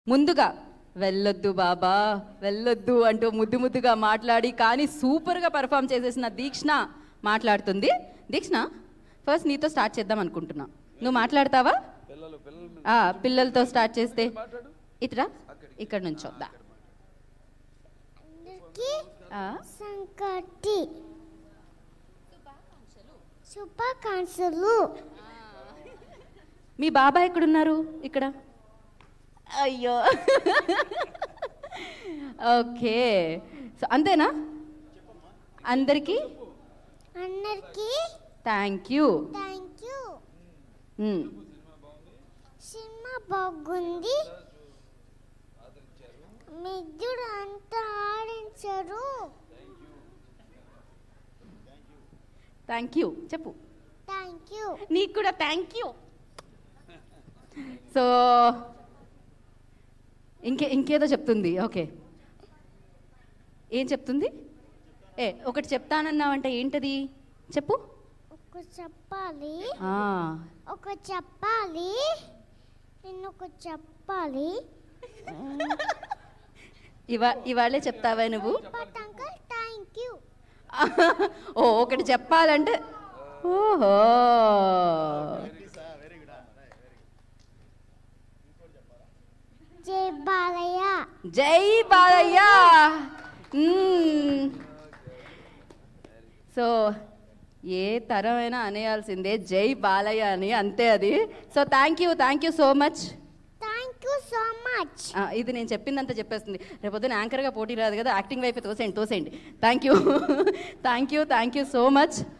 ముందుగా వెళ్ళొద్దు బాబా వెళ్ళొద్దు అంటూ ముద్దు ముద్దుగా మాట్లాడి కానీ సూపర్గా పర్ఫామ్ చేసేసిన దీక్షణ మాట్లాడుతుంది దీక్షణ ఫస్ట్ నీతో స్టార్ట్ చేద్దాం అనుకుంటున్నా నువ్వు మాట్లాడతావా ఆ, పిల్లలతో స్టార్ట్ చేస్తే ఇట్రా ఇక్కడ నుంచి వద్దా అందరికీ ఆ, సంకటి శుభాకాంక్షలు మీ బాబాయ్ ఎక్కడున్నారు ఇక్కడ అయ్యో ఓకే సో అంతేనా అందరికీ అందరికీ థ్యాంక్ యూ థ్యాంక్ యూ మ్, సినిమా బాగుంది మిద్దుడు అంతా ఆడించారు థ్యాంక్ యూ చెప్పు థ్యాంక్ యూ నీకు కూడా థ్యాంక్ యూ సో ఇంకే ఇంకేదో చెప్తుంది ఓకే ఏం చెప్తుంది ఏ ఒకటి చెప్తానన్నావంటే ఏంటది చెప్పు ఒక చెప్పాలి ఆ, ఒక చెప్పాలి నేను ఒక చెప్పాలి ఇవా ఇవాళే చెప్తావా నువ్వు బట్ అంకల్ థ్యాంక్ యూ ఓ ఒకటి చెప్పాలంటే ఓహో జై బాలయ్య జై బాలయ్య మ్మ్. సో ఏ తరమైనా అనేయాల్సిందే జై బాలయ్య అని అంతే అది so thank you thank you so much thank you so much ఇది నేను చెప్పిందంతా చెప్పేస్తుంది రేపొద్దున యాంకర్గా పోటీ రాదు కదా యాక్టింగ్ వైపు తోసేయండి తోసేయండి thank you thank you thank you so much